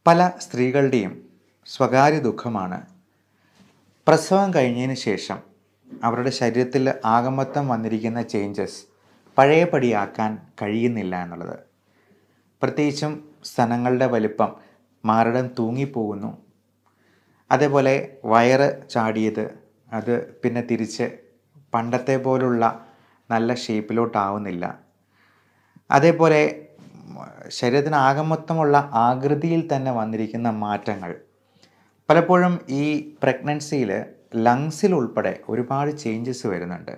പല സ്ത്രീകളുടെയും സ്വകാര്യ ദുഃഖമാണ് പ്രസവം കഴിഞ്ഞതിന് ശേഷം അവരുടെ ശരീരത്തിൽ ആകമത്തം വന്നിരിക്കുന്ന ചേഞ്ചസ് പഴയപടിയാക്കാൻ കഴിയുന്നില്ല എന്നുള്ളത് പ്രത്യേകിച്ചും സ്ഥലങ്ങളുടെ വലിപ്പം മാറിടം തൂങ്ങിപ്പോകുന്നു അതേപോലെ വയറ് ചാടിയത് അത് പിന്നെ തിരിച്ച് പണ്ടത്തെ പോലുള്ള നല്ല ഷേപ്പിലോട്ടാവുന്നില്ല അതേപോലെ ശരീരത്തിന് ആകമൊത്തമുള്ള ആകൃതിയിൽ തന്നെ വന്നിരിക്കുന്ന മാറ്റങ്ങൾ പലപ്പോഴും ഈ പ്രഗ്നൻസിയിൽ ലങ്സിൽ ഉൾപ്പെടെ ഒരുപാട് ചേഞ്ചസ് വരുന്നുണ്ട്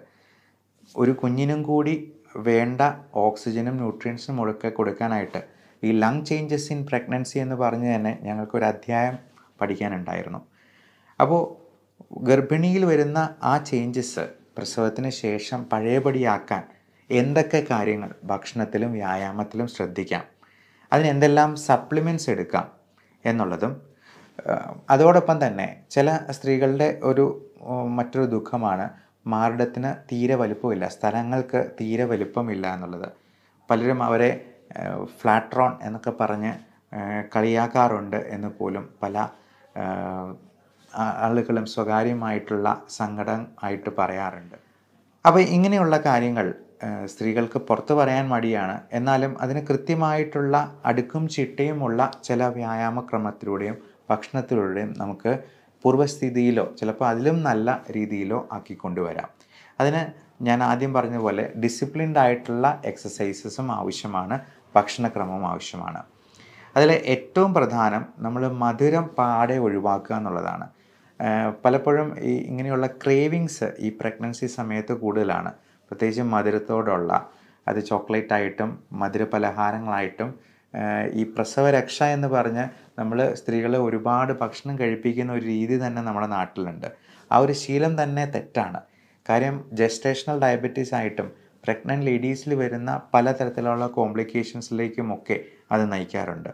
ഒരു കുഞ്ഞിനും കൂടി വേണ്ട ഓക്സിജനും ന്യൂട്രിയൻസും ഒക്കെ കൊടുക്കാനായിട്ട് ഈ ലങ് ചേഞ്ചസ് ഇൻ പ്രഗ്നൻസി എന്ന് പറഞ്ഞ് തന്നെ ഞങ്ങൾക്കൊരു അധ്യായം പഠിക്കാനുണ്ടായിരുന്നു അപ്പോൾ ഗർഭിണിയിൽ വരുന്ന ആ ചേഞ്ചസ് പ്രസവത്തിന് ശേഷം പഴയപടിയാക്കാൻ എന്തൊക്കെ കാര്യങ്ങൾ ഭക്ഷണത്തിലും വ്യായാമത്തിലും ശ്രദ്ധിക്കാം അതിന് എന്തെല്ലാം സപ്ലിമെൻറ്റ്സ് എടുക്കാം എന്നുള്ളതും ഏഹ്, അതോടൊപ്പം തന്നെ ചില സ്ത്രീകളുടെ ഒരു ഉം, മറ്റൊരു ദുഃഖമാണ് മാറിടത്തിന് തീരെ വലുപ്പമില്ല സ്ഥലങ്ങൾക്ക് തീരെ വലുപ്പമില്ല എന്നുള്ളത് പലരും അവരെ ഫ്ലാട്രോൺ എന്നൊക്കെ പറഞ്ഞ് ഏഹ്, കളിയാക്കാറുണ്ട് എന്ന് പോലും പല ഏഹ്, ആ- ആളുകളും സ്വകാര്യമായിട്ടുള്ള സങ്കടം ആയിട്ട് പറയാറുണ്ട് അപ്പോൾ ഇങ്ങനെയുള്ള കാര്യങ്ങൾ ഏഹ്, സ്ത്രീകൾക്ക് പുറത്തു പറയാൻ മടിയാണ് എന്നാലും അതിന് കൃത്യമായിട്ടുള്ള അടുക്കും ചിട്ടയുമുള്ള ചില വ്യായാമക്രമത്തിലൂടെയും ഭക്ഷണത്തിലൂടെയും നമുക്ക് പൂർവ്വസ്ഥിതിയിലോ ചിലപ്പോൾ അതിലും നല്ല രീതിയിലോ ആക്കിക്കൊണ്ടുവരാം അതിന് ഞാൻ ആദ്യം പറഞ്ഞ പോലെ ഡിസിപ്ലിൻഡ് ആയിട്ടുള്ള എക്സസൈസസും ആവശ്യമാണ് ഭക്ഷണക്രമവും ആവശ്യമാണ് അതിൽ ഏറ്റവും പ്രധാനം നമ്മൾ മധുരം പാടെ ഒഴിവാക്കുക എന്നുള്ളതാണ് ഏഹ് പലപ്പോഴും ഈ ഇങ്ങനെയുള്ള ക്രേവിങ്സ് ഈ പ്രഗ്നൻസി സമയത്ത് കൂടുതലാണ് പ്രത്യേകിച്ച് മധുരത്തോടുള്ള അത് ചോക്ലേറ്റ് ആയിട്ടും മധുര പലഹാരങ്ങളായിട്ടും ഏഹ് ഈ പ്രസവരക്ഷ എന്ന് പറഞ്ഞ് നമ്മൾ സ്ത്രീകളെ ഒരുപാട് ഭക്ഷണം കഴിപ്പിക്കുന്ന ഒരു രീതി തന്നെ നമ്മുടെ നാട്ടിലുണ്ട് ആ ഒരു ശീലം തന്നെ തെറ്റാണ് കാര്യം ജസ്റ്റേഷണൽ ഡയബറ്റീസ് ആയിട്ടും പ്രഗ്നൻറ്റ് ലേഡീസിൽ വരുന്ന പലതരത്തിലുള്ള കോംപ്ലിക്കേഷൻസിലേക്കുമൊക്കെ അത് നയിക്കാറുണ്ട്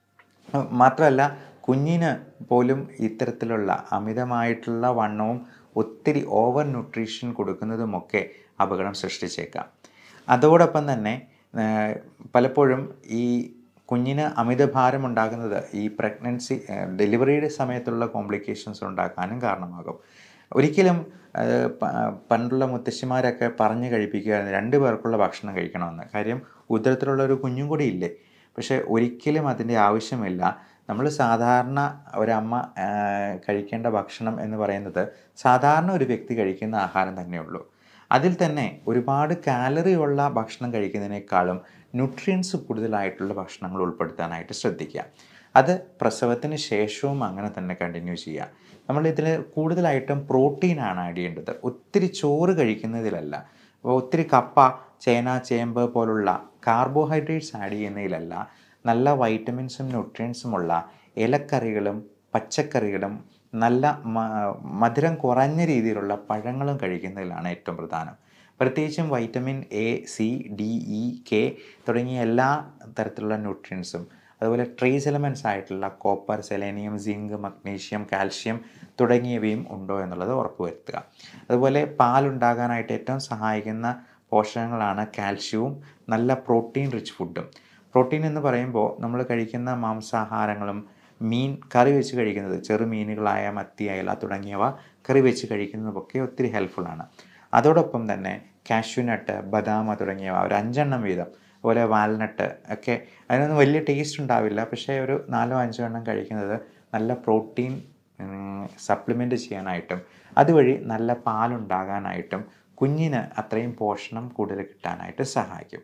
മാത്രമല്ല കുഞ്ഞിന് പോലും ഇത്തരത്തിലുള്ള അമിതമായിട്ടുള്ള വണ്ണവും ഒത്തിരി ഓവർ ന്യൂട്രീഷൻ കൊടുക്കുന്നതുമൊക്കെ അപകടം സൃഷ്ടിച്ചേക്കാം അതോടൊപ്പം തന്നെ ഏഹ്, പലപ്പോഴും ഈ കുഞ്ഞിന് അമിതഭാരം ഉണ്ടാകുന്നത് ഈ പ്രഗ്നൻസി ഡെലിവറിയുടെ സമയത്തുള്ള കോംപ്ലിക്കേഷൻസ് ഉണ്ടാക്കാനും കാരണമാകും ഒരിക്കലും ഏഹ്, പ- പണ്ടുള്ള മുത്തശ്ശിമാരൊക്കെ പറഞ്ഞു കഴിപ്പിക്കുകയായിരുന്നു രണ്ട് പേർക്കുള്ള ഭക്ഷണം കഴിക്കണമെന്ന് കാര്യം ഉദരത്തിലുള്ള ഒരു കുഞ്ഞും കൂടി ഇല്ലേ പക്ഷേ ഒരിക്കലും അതിൻ്റെ ആവശ്യമില്ല നമ്മൾ സാധാരണ ഒരമ്മ ആ, കഴിക്കേണ്ട ഭക്ഷണം എന്ന് പറയുന്നത് സാധാരണ ഒരു വ്യക്തി കഴിക്കുന്ന ആഹാരം തന്നെയുള്ളൂ അതിൽ തന്നെ ഒരുപാട് കാലറി ഉള്ള ഭക്ഷണം കഴിക്കുന്നതിനേക്കാളും ന്യൂട്രിയൻസ് കൂടുതലായിട്ടുള്ള ഭക്ഷണങ്ങൾ ഉൾപ്പെടുത്താനായിട്ട് ശ്രദ്ധിക്കുക അത് പ്രസവത്തിന് ശേഷവും അങ്ങനെ തന്നെ കണ്ടിന്യൂ ചെയ്യുക നമ്മൾ ഇതിൽ കൂടുതലായിട്ടും പ്രോട്ടീനാണ് ആഡ് ചെയ്യേണ്ടത് ഒത്തിരി ചോറ് കഴിക്കുന്നതിലല്ല അപ്പോൾ ഒത്തിരി കപ്പ ചേന ചേമ്പ് പോലുള്ള കാർബോഹൈഡ്രേറ്റ്സ് ആഡ് ചെയ്യുന്നതിലല്ല നല്ല വൈറ്റമിൻസും ന്യൂട്രിയൻസുമുള്ള ഇലക്കറികളും പച്ചക്കറികളും നല്ല മ- മധുരം കുറഞ്ഞ രീതിയിലുള്ള പഴങ്ങളും കഴിക്കുന്നതിലാണ് ഏറ്റവും പ്രധാനം പ്രത്യേകിച്ചും vitamin A C D E K തുടങ്ങിയ എല്ലാ തരത്തിലുള്ള ന്യൂട്രിയൻസും അതുപോലെ ട്രേസ് എലമെൻറ്റ്സ് ആയിട്ടുള്ള copper selenium zinc magnesium calcium തുടങ്ങിയവയും ഉണ്ടോ എന്നുള്ളത് ഉറപ്പുവരുത്തുക അതുപോലെ പാലുണ്ടാകാനായിട്ട് ഏറ്റവും സഹായിക്കുന്ന പോഷകങ്ങളാണ് കാൽഷ്യവും നല്ല പ്രോട്ടീൻ റിച്ച് ഫുഡും പ്രോട്ടീൻ എന്ന് പറയുമ്പോൾ നമ്മൾ കഴിക്കുന്ന മാംസാഹാരങ്ങളും മീൻ കറി വെച്ച് കഴിക്കുന്നത് ചെറു മീനുകളായ മത്തി അയല തുടങ്ങിയവ കറി വെച്ച് കഴിക്കുന്നതൊക്കെ ഒത്തിരി ഹെൽപ്ഫുള്ളാണ് അതോടൊപ്പം തന്നെ കാഷ്യൂനട്ട് ബദാമ തുടങ്ങിയവ ഒരു അഞ്ചെണ്ണം വീതം അതുപോലെ വാൽനട്ട് ഒക്കെ അതിനൊന്നും വലിയ ടേസ്റ്റ് ഉണ്ടാവില്ല പക്ഷേ ഒരു നാലോ അഞ്ചോ എണ്ണം കഴിക്കുന്നത് നല്ല പ്രോട്ടീൻ സപ്ലിമെൻറ്റ് ചെയ്യാനായിട്ടും അതുവഴി നല്ല പാലുണ്ടാകാനായിട്ടും കുഞ്ഞിന് അത്രയും പോഷണം കൂടുതൽ കിട്ടാനായിട്ട് സഹായിക്കും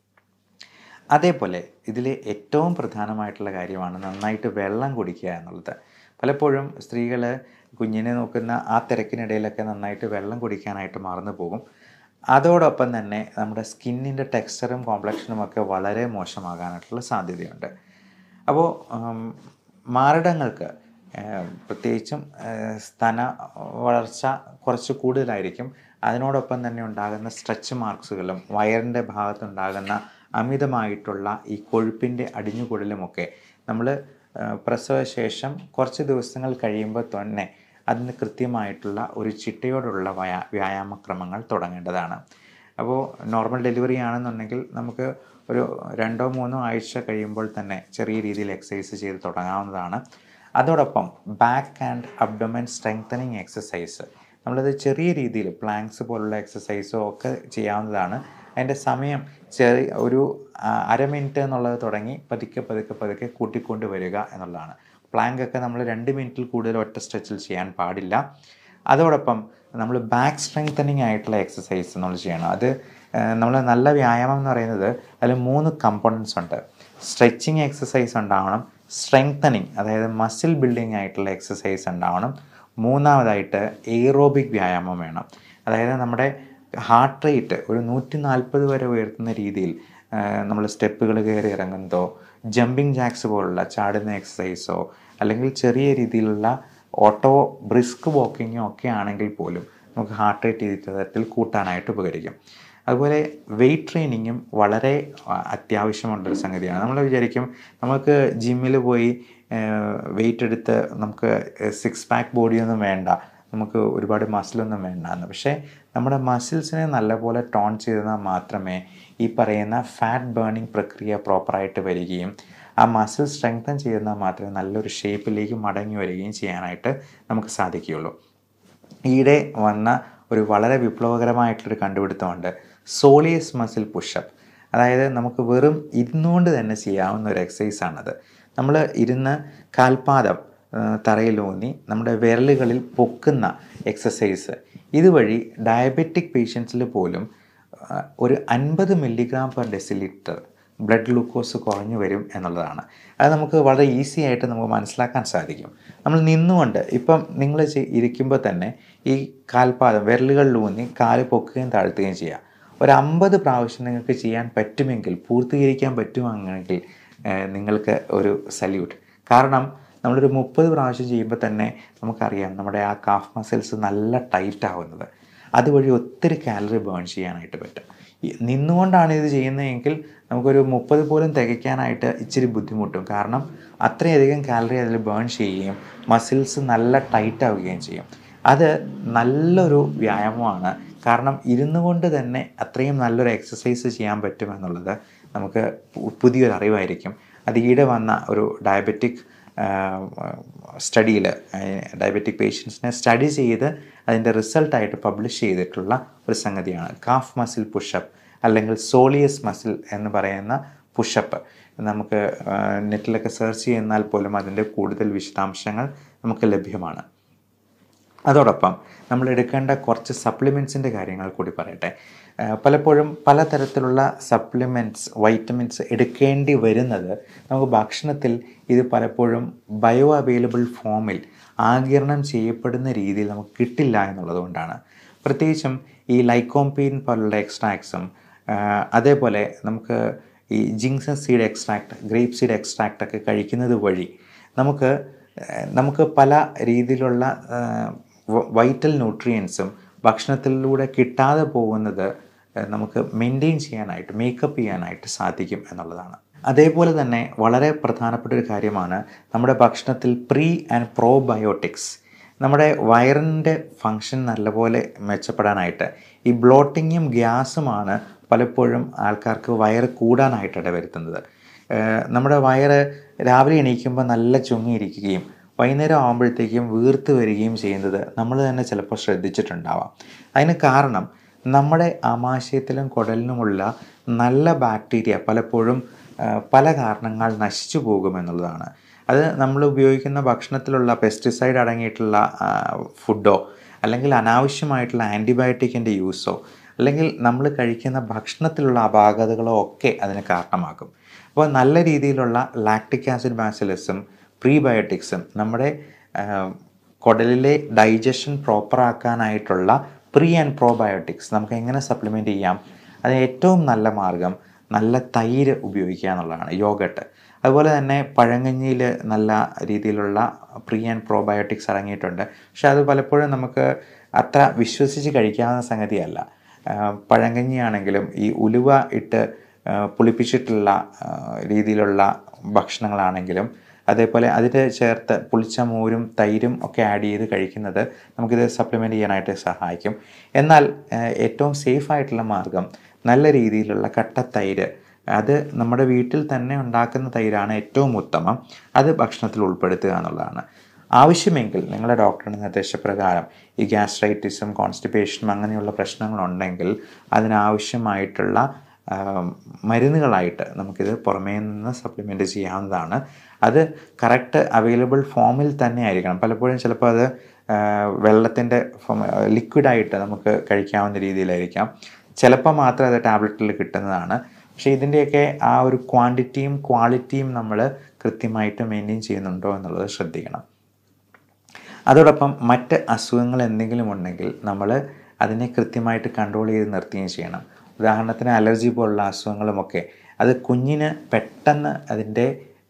അതേപോലെ ഇതിൽ ഏറ്റവും പ്രധാനമായിട്ടുള്ള കാര്യമാണ് നന്നായിട്ട് വെള്ളം കുടിക്കുക എന്നുള്ളത് പലപ്പോഴും സ്ത്രീകൾ കുഞ്ഞിനെ നോക്കുന്ന ആ തിരക്കിനിടയിലൊക്കെ നന്നായിട്ട് വെള്ളം കുടിക്കാനായിട്ട് മറന്നു പോകും അതോടൊപ്പം തന്നെ നമ്മുടെ സ്കിന്നിൻ്റെ ടെക്സ്ചറും കോംപ്ലക്ഷനും ഒക്കെ വളരെ മോശമാകാനായിട്ടുള്ള സാധ്യതയുണ്ട് അപ്പോൾ മാറിടങ്ങൾക്ക് ഏഹ്, പ്രത്യേകിച്ചും ഏഹ്, സ്തന വളർച്ച കുറച്ച് കൂടുതലായിരിക്കും അതിനോടൊപ്പം തന്നെ ഉണ്ടാകുന്ന സ്ട്രെച്ച് മാർക്സുകളും വയറിൻ്റെ ഭാഗത്തുണ്ടാകുന്ന അമിതമായിട്ടുള്ള ഈ കൊഴുപ്പിൻ്റെ അടിഞ്ഞുകൂടലുമൊക്കെ നമ്മൾ പ്രസവശേഷം കുറച്ച് ദിവസങ്ങൾ കഴിയുമ്പോൾ തന്നെ അതിന് കൃത്യമായിട്ടുള്ള ഒരു ചിട്ടയോടുള്ള വ്യാ വ്യായാമക്രമങ്ങൾ തുടങ്ങേണ്ടതാണ് അപ്പോൾ നോർമൽ ഡെലിവറി ആണെന്നുണ്ടെങ്കിൽ നമുക്ക് ഒരു രണ്ടോ മൂന്നോ ആഴ്ച കഴിയുമ്പോൾ തന്നെ ചെറിയ രീതിയിൽ എക്സസൈസ് ചെയ്ത് തുടങ്ങാവുന്നതാണ് അതോടൊപ്പം back and abdomen strengthening exercise നമ്മളത് ചെറിയ രീതിയിൽ പ്ലാങ്ക്സ് പോലുള്ള എക്സസൈസോ ഒക്കെ ചെയ്യാവുന്നതാണ് അതിൻ്റെ സമയം ചെറിയ ഒരു ആ, അര മിനിറ്റ് എന്നുള്ളത് തുടങ്ങി പതുക്കെ പതുക്കെ പതുക്കെ കൂട്ടിക്കൊണ്ട് വരിക എന്നുള്ളതാണ് പ്ലാങ്ക് ഒക്കെ നമ്മൾ രണ്ട് മിനിറ്റിൽ കൂടുതൽ ഒറ്റ സ്ട്രെച്ചിൽ ചെയ്യാൻ പാടില്ല അതോടൊപ്പം നമ്മൾ ബാക്ക് സ്ട്രെങ്തനിങ് ആയിട്ടുള്ള എക്സസൈസ് നമ്മൾ ചെയ്യണം അത് നമ്മൾ നല്ല വ്യായാമം എന്ന് പറയുന്നത് അതിൽ മൂന്ന് കമ്പോണൻസ് ഉണ്ട് സ്ട്രെച്ചിങ് എക്സസൈസ് ഉണ്ടാവണം സ്ട്രെങ്തനിങ് അതായത് മസിൽ ബിൽഡിംഗ് ആയിട്ടുള്ള എക്സസൈസ് ഉണ്ടാവണം മൂന്നാമതായിട്ട് എയ്റോബിക് വ്യായാമം വേണം അതായത് നമ്മുടെ ഹാർട്ട് റേറ്റ് ഒരു നൂറ്റി നാൽപ്പത് വരെ ഉയർത്തുന്ന രീതിയിൽ നമ്മൾ സ്റ്റെപ്പുകൾ കയറി ഇറങ്ങുന്നതോ ജമ്പിങ് ജാക്സ് പോലുള്ള ചാടുന്ന എക്സസൈസോ അല്ലെങ്കിൽ ചെറിയ രീതിയിലുള്ള ഓട്ടോ ബ്രിസ്ക് വാക്കിങ്ങോ ഒക്കെ ആണെങ്കിൽ പോലും നമുക്ക് ഹാർട്ട് റേറ്റ് ഈ തരത്തിൽ കൂട്ടാനായിട്ട് ഉപകരിക്കും അതുപോലെ വെയിറ്റ് ട്രെയിനിങ്ങും വളരെ ആ, അത്യാവശ്യമുള്ളൊരു സംഗതിയാണ് നമ്മൾ വിചാരിക്കും നമുക്ക് ജിമ്മിൽ പോയി വെയിറ്റ് എടുത്ത് നമുക്ക് സിക്സ് പാക്ക് ബോഡിയൊന്നും വേണ്ട നമുക്ക് ഒരുപാട് മസിലൊന്നും വേണ്ട എന്ന് പക്ഷേ നമ്മുടെ മസിൽസിനെ നല്ലപോലെ ടോൺ ചെയ്താൽ മാത്രമേ ഈ പറയുന്ന ഫാറ്റ് ബേണിംഗ് പ്രക്രിയ പ്രോപ്പറായിട്ട് വരികയും ആ മസിൽ സ്ട്രെങ്തൻ ചെയ്യുന്നാൽ മാത്രമേ നല്ലൊരു ഷേപ്പിലേക്ക് മടങ്ങി വരികയും ചെയ്യാനായിട്ട് നമുക്ക് സാധിക്കുകയുള്ളൂ ഈയിടെ വന്ന ഒരു വളരെ വിപ്ലവകരമായിട്ടുള്ളൊരു കണ്ടുപിടുത്തമുണ്ട് സോളിയസ് മസിൽ പുഷപ്പ് അതായത് നമുക്ക് വെറും ഇരുന്നുകൊണ്ട് തന്നെ ചെയ്യാവുന്ന ഒരു എക്സസൈസാണത് നമ്മൾ ഇരുന്ന് കാൽപാദം ആ, തറയിലൂന്നി നമ്മുടെ വിരലുകളിൽ പൊക്കുന്ന എക്സസൈസ് ഇതുവഴി ഡയബറ്റിക് പേഷ്യൻസിൽ പോലും ആ, ഒരു അൻപത് milligram per decilitre blood glucose കുറഞ്ഞു വരും എന്നുള്ളതാണ് അത് നമുക്ക് വളരെ ഈസി ആയിട്ട് നമുക്ക് മനസ്സിലാക്കാൻ സാധിക്കും നമ്മൾ നിന്നുകൊണ്ട് ഇപ്പം നിങ്ങൾ ഇരിക്കുമ്പോൾ തന്നെ ഈ കാൽപാദം വിരലുകളിലൂന്നി കാല് പൊക്കുകയും താഴ്ത്തുകയും ചെയ്യുക ഒരു അമ്പത് പ്രാവശ്യം നിങ്ങൾക്ക് ചെയ്യാൻ പറ്റുമെങ്കിൽ പൂർത്തീകരിക്കാൻ പറ്റുമെങ്കിൽ ഏഹ്, നിങ്ങൾക്ക് ഒരു സല്യൂട്ട് കാരണം നമ്മളൊരു മുപ്പത് പ്രാവശ്യം ചെയ്യുമ്പോൾ തന്നെ നമുക്കറിയാം നമ്മുടെ ആ കാഫ് മസിൽസ് നല്ല ടൈറ്റ് ആവുന്നത് അതുവഴി ഒത്തിരി കാലറി ബേൺ ചെയ്യാനായിട്ട് പറ്റും ഈ നിന്നുകൊണ്ടാണ് ഇത് ചെയ്യുന്നതെങ്കിൽ നമുക്കൊരു മുപ്പത് പോലും തികയ്ക്കാനായിട്ട് ഇച്ചിരി ബുദ്ധിമുട്ടും കാരണം അത്രയധികം കാലറി അതിൽ ബേൺ ചെയ്യുകയും മസിൽസ് നല്ല ടൈറ്റ് ആവുകയും ചെയ്യും അത് നല്ലൊരു വ്യായാമമാണ് കാരണം ഇരുന്നു കൊണ്ട് തന്നെ അത്രയും നല്ലൊരു എക്സസൈസ് ചെയ്യാൻ പറ്റുമെന്നുള്ളത് നമുക്ക് പു- പുതിയൊരു അറിവായിരിക്കും അത് ഈടെ വന്ന ഒരു ഡയബറ്റിക് സ്റ്റഡിയിൽ ഡയബറ്റിക് പേഷ്യൻസിനെ സ്റ്റഡി ചെയ്ത് അതിൻ്റെ റിസൾട്ടായിട്ട് പബ്ലിഷ് ചെയ്തിട്ടുള്ള ഒരു സംഗതിയാണ് കാഫ് മസിൽ പുഷപ്പ് അല്ലെങ്കിൽ സോളിയസ് മസിൽ എന്ന് പറയുന്ന പുഷപ്പ് നമുക്ക് ആ, നെറ്റിലൊക്കെ സെർച്ച് ചെയ്യുന്നാൽ പോലും അതിൻ്റെ കൂടുതൽ വിശദാംശങ്ങൾ നമുക്ക് ലഭ്യമാണ് അതോടൊപ്പം നമ്മൾ എടുക്കേണ്ട കുറച്ച് സപ്ലിമെൻറ്റ്സിൻ്റെ കാര്യങ്ങൾ കൂടി പറയട്ടെ ആ, പലപ്പോഴും പലതരത്തിലുള്ള സപ്ലിമെൻറ്റ്സ് വൈറ്റമിൻസ് എടുക്കേണ്ടി വരുന്നത് നമുക്ക് ഭക്ഷണത്തിൽ ഇത് പലപ്പോഴും ബയോ അവൈലബിൾ ഫോമിൽ ആഗിരണം ചെയ്യപ്പെടുന്ന രീതിയിൽ നമുക്ക് കിട്ടില്ല എന്നുള്ളതുകൊണ്ടാണ് പ്രത്യേകിച്ചും ഈ ലൈക്കോംപീൻ പോലുള്ള എക്സ്ട്രാക്ട്സും അതേപോലെ നമുക്ക് ഈ ginseng seed extract grape seed extract ഒക്കെ കഴിക്കുന്നത് വഴി നമുക്ക് ഏഹ്, നമുക്ക് പല രീതിയിലുള്ള വൈറ്റൽ ന്യൂട്രിയൻസും ഭക്ഷണത്തിലൂടെ കിട്ടാതെ പോകുന്നത് ഏഹ്, നമുക്ക് മെയിൻറ്റെയിൻ ചെയ്യാനായിട്ട് മേക്കപ്പ് ചെയ്യാനായിട്ട് സാധിക്കും എന്നുള്ളതാണ് അതേപോലെ തന്നെ വളരെ പ്രധാനപ്പെട്ട ഒരു കാര്യമാണ് നമ്മുടെ ഭക്ഷണത്തിൽ പ്രീ ആൻഡ് പ്രോബയോട്ടിക്സ് നമ്മുടെ വയറിൻ്റെ ഫങ്ഷൻ നല്ലപോലെ മെച്ചപ്പെടാനായിട്ട് ഈ ബ്ലോട്ടിങ്ങും ഗ്യാസുമാണ് പലപ്പോഴും ആൾക്കാർക്ക് വയറ് കൂടാനായിട്ട് ഇടവരുത്തുന്നത് ഏഹ് നമ്മുടെ വയറ് രാവിലെ എണീക്കുമ്പോൾ നല്ല ചുങ്ങിയിരിക്കുകയും വൈകുന്നേരം ആകുമ്പോഴത്തേക്കും വീർത്ത് വരികയും ചെയ്യുന്നത് നമ്മൾ തന്നെ ചിലപ്പോൾ ശ്രദ്ധിച്ചിട്ടുണ്ടാവാം അതിന് കാരണം നമ്മുടെ ആമാശയത്തിലും കുടലിനുമുള്ള നല്ല ബാക്ടീരിയ പലപ്പോഴും ആ, പല കാരണങ്ങൾ നശിച്ചു പോകുമെന്നുള്ളതാണ് അത് നമ്മൾ ഉപയോഗിക്കുന്ന ഭക്ഷണത്തിലുള്ള പെസ്റ്റിസൈഡ് അടങ്ങിയിട്ടുള്ള ആ, ഫുഡോ അല്ലെങ്കിൽ അനാവശ്യമായിട്ടുള്ള ആൻറ്റിബയോട്ടിക്കിൻ്റെ യൂസോ അല്ലെങ്കിൽ നമ്മൾ കഴിക്കുന്ന ഭക്ഷണത്തിലുള്ള അപാകതകളോ ഒക്കെ അതിന് കാരണമാക്കും അപ്പോൾ നല്ല രീതിയിലുള്ള ലാക്ടിക് ആസിഡ് ബാസിലസും പ്രീബയോട്ടിക്സും നമ്മുടെ ആ, കുടലിലെ ഡൈജഷൻ പ്രോപ്പറാക്കാനായിട്ടുള്ള പ്രീ ആൻഡ് പ്രോബയോട്ടിക്സ് നമുക്ക് എങ്ങനെ സപ്ലിമെൻറ്റ് ചെയ്യാം അതിന് ഏറ്റവും നല്ല മാർഗം നല്ല തൈര് ഉപയോഗിക്കുക എന്നുള്ളതാണ് യോഗട്ട് അതുപോലെ തന്നെ പഴങ്കഞ്ഞിയിൽ നല്ല രീതിയിലുള്ള പ്രീ ആൻഡ് പ്രോബയോട്ടിക്സ് അടങ്ങിയിട്ടുണ്ട് പക്ഷെ അത് പലപ്പോഴും നമുക്ക് അത്ര വിശ്വസിച്ച് കഴിക്കാവുന്ന സംഗതിയല്ല ആഹ് പഴങ്കഞ്ഞിയാണെങ്കിലും ഈ ഉലുവ ഇട്ട് ആഹ് പുളിപ്പിച്ചിട്ടുള്ള ആഹ് രീതിയിലുള്ള ഭക്ഷണങ്ങളാണെങ്കിലും അതേപോലെ അതിന് ചേർത്ത് പുളിച്ച മോരും തൈരും ഒക്കെ ആഡ് ചെയ്ത് കഴിക്കുന്നത് നമുക്കിത് സപ്ലിമെൻറ്റ് ചെയ്യാനായിട്ട് സഹായിക്കും എന്നാൽ ഏഹ്, ഏറ്റവും സേഫ് ആയിട്ടുള്ള മാർഗം നല്ല രീതിയിലുള്ള കട്ടത്തൈര് അത് നമ്മുടെ വീട്ടിൽ തന്നെ ഉണ്ടാക്കുന്ന തൈരാണ് ഏറ്റവും ഉത്തമം അത് ഭക്ഷണത്തിൽ ഉൾപ്പെടുത്തുക എന്നുള്ളതാണ് ആവശ്യമെങ്കിൽ നിങ്ങളുടെ ഡോക്ടറുടെ നിർദ്ദേശപ്രകാരം ഈ ഗ്യാസ്ട്രൈറ്റിസും കോൺസ്റ്റിപ്പേഷനും അങ്ങനെയുള്ള പ്രശ്നങ്ങളുണ്ടെങ്കിൽ അതിനാവശ്യമായിട്ടുള്ള ആ, മരുന്നുകളായിട്ട് നമുക്കിത് പുറമേ നിന്ന് സപ്ലിമെൻറ്റ് ചെയ്യാവുന്നതാണ് അത് കറക്റ്റ് അവൈലബിൾ ഫോമിൽ തന്നെ ആയിരിക്കണം പലപ്പോഴും ചിലപ്പോൾ അത് വെള്ളത്തിൻ്റെ ലിക്വിഡായിട്ട് നമുക്ക് കഴിക്കാവുന്ന രീതിയിലായിരിക്കാം ചിലപ്പോൾ മാത്രം അത് ടാബ്ലറ്റിൽ കിട്ടുന്നതാണ് പക്ഷേ ഇതിൻ്റെയൊക്കെ ആ ഒരു ക്വാണ്ടിറ്റിയും ക്വാളിറ്റിയും നമ്മൾ കൃത്യമായിട്ട് മെയിൻറ്റെയിൻ ചെയ്യുന്നുണ്ടോ എന്നുള്ളത് ശ്രദ്ധിക്കണം അതോടൊപ്പം മറ്റ് അസുഖങ്ങൾ എന്തെങ്കിലും ഉണ്ടെങ്കിൽ നമ്മൾ അതിനെ കൃത്യമായിട്ട് കൺട്രോൾ ചെയ്ത് നിർത്തുകയും ചെയ്യണം ഉദാഹരണത്തിന് അലർജി പോലുള്ള അസുഖങ്ങളുമൊക്കെ അത് കുഞ്ഞിന് പെട്ടെന്ന് അതിൻ്റെ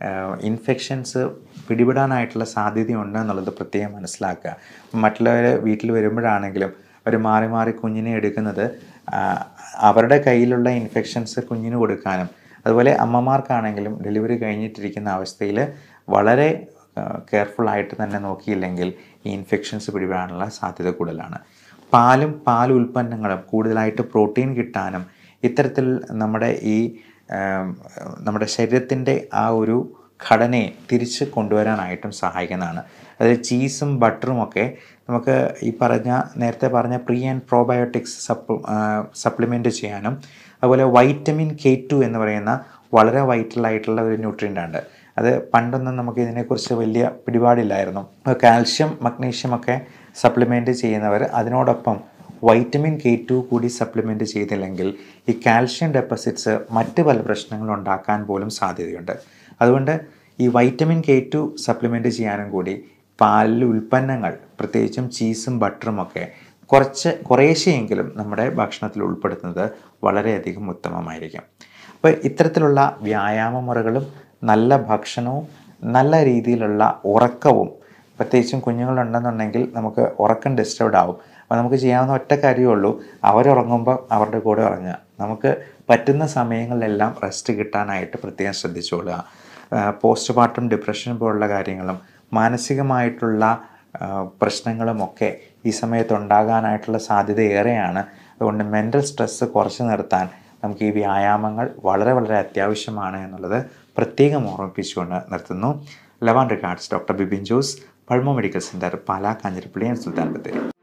ഇൻഫെക്ഷൻസ് പിടിപെടാനായിട്ടുള്ള സാധ്യതയുണ്ട് എന്നുള്ളത് പ്രത്യേകം മനസ്സിലാക്കുക മറ്റുള്ളവർ വീട്ടിൽ വരുമ്പോഴാണെങ്കിലും അവർ മാറി മാറി കുഞ്ഞിനെ എടുക്കുന്നത് ആ, അവരുടെ കയ്യിലുള്ള ഇൻഫെക്ഷൻസ് കുഞ്ഞിന് കൊടുക്കാനും അതുപോലെ അമ്മമാർക്കാണെങ്കിലും ഡെലിവറി കഴിഞ്ഞിട്ടിരിക്കുന്ന അവസ്ഥയിൽ വളരെ കെയർഫുൾ ആയിട്ട് തന്നെ നോക്കിയില്ലെങ്കിൽ ഈ ഇൻഫെക്ഷൻസ് പിടിപെടാനുള്ള സാധ്യത കൂടുതലാണ് പാലും പാൽ ഉൽപ്പന്നങ്ങളും കൂടുതലായിട്ട് പ്രോട്ടീൻ കിട്ടാനും ഇത്തരത്തിൽ നമ്മുടെ ഈ ആം, നമ്മുടെ ശരീരത്തിൻ്റെ ആ ഒരു ഘടനയെ തിരിച്ച് കൊണ്ടുവരാനായിട്ടും സഹായിക്കുന്നതാണ് അതായത് ചീസും ബട്ടറും ഒക്കെ നമുക്ക് ഈ പറഞ്ഞ നേരത്തെ പറഞ്ഞ പ്രീ ആൻഡ് പ്രോബയോട്ടിക്സ് സപ്ലി സപ്ലിമെൻറ്റ് ചെയ്യാനും അതുപോലെ വൈറ്റമിൻ കെ ടു എന്ന് പറയുന്ന വളരെ വൈറ്റലായിട്ടുള്ള ഒരു ന്യൂട്രിയൻ്റ് ആണ് അത് പണ്ടൊന്നും നമുക്ക് ഇതിനെക്കുറിച്ച് വലിയ പിടിപാടില്ലായിരുന്നു കാൽഷ്യം മഗ്നീഷ്യം ഒക്കെ സപ്ലിമെൻറ്റ് ചെയ്യുന്നവർ അതിനോടൊപ്പം വൈറ്റമിൻ കെ ടു കൂടി സപ്ലിമെൻറ്റ് ചെയ്തില്ലെങ്കിൽ ഈ കാൽഷ്യം ഡെപ്പോസിറ്റ്സ് മറ്റ് പല പ്രശ്നങ്ങളും ഉണ്ടാക്കാൻ പോലും സാധ്യതയുണ്ട് അതുകൊണ്ട് ഈ വൈറ്റമിൻ കെ ടു സപ്ലിമെൻറ്റ് ചെയ്യാനും കൂടി പാലിൽ ഉൽപ്പന്നങ്ങൾ പ്രത്യേകിച്ചും ചീസും ബട്ടറും ഒക്കെ കുറച്ച് കുറേശ്ശെയെങ്കിലും നമ്മുടെ ഭക്ഷണത്തിൽ ഉൾപ്പെടുത്തുന്നത് വളരെയധികം ഉത്തമമായിരിക്കും അപ്പോൾ ഇത്തരത്തിലുള്ള വ്യായാമ മുറകളും നല്ല ഭക്ഷണവും നല്ല രീതിയിലുള്ള ഉറക്കവും പ്രത്യേകിച്ചും കുഞ്ഞുങ്ങളുണ്ടെന്നുണ്ടെങ്കിൽ നമുക്ക് ഉറക്കം ഡിസ്റ്റർബ്ഡ് ആവും അപ്പോൾ നമുക്ക് ചെയ്യാവുന്ന ഒറ്റ കാര്യമേ ഉള്ളൂ അവരുറങ്ങുമ്പോൾ അവരുടെ കൂടെ ഉറങ്ങുക നമുക്ക് പറ്റുന്ന സമയങ്ങളിലെല്ലാം റെസ്റ്റ് കിട്ടാനായിട്ട് പ്രത്യേകം ശ്രദ്ധിച്ചുകൊള്ളുക പോസ്റ്റ് പാർട്ടം ഡിപ്രഷൻ പോലുള്ള കാര്യങ്ങളും മാനസികമായിട്ടുള്ള ആ, പ്രശ്നങ്ങളുമൊക്കെ ഈ സമയത്ത് ഉണ്ടാകാനായിട്ടുള്ള സാധ്യത ഏറെയാണ് അതുകൊണ്ട് മെൻ്റൽ സ്ട്രെസ്സ് കുറച്ച് നിർത്താൻ നമുക്ക് ഈ വ്യായാമങ്ങൾ വളരെ വളരെ അത്യാവശ്യമാണ് എന്നുള്ളത് പ്രത്യേകം ഓർമ്മിപ്പിച്ചുകൊണ്ട് നിർത്തുന്നു ലവാൻ regards doctor Bibin Jose Pulmo medical centre Pala Kanjirappally and Sultan Bathery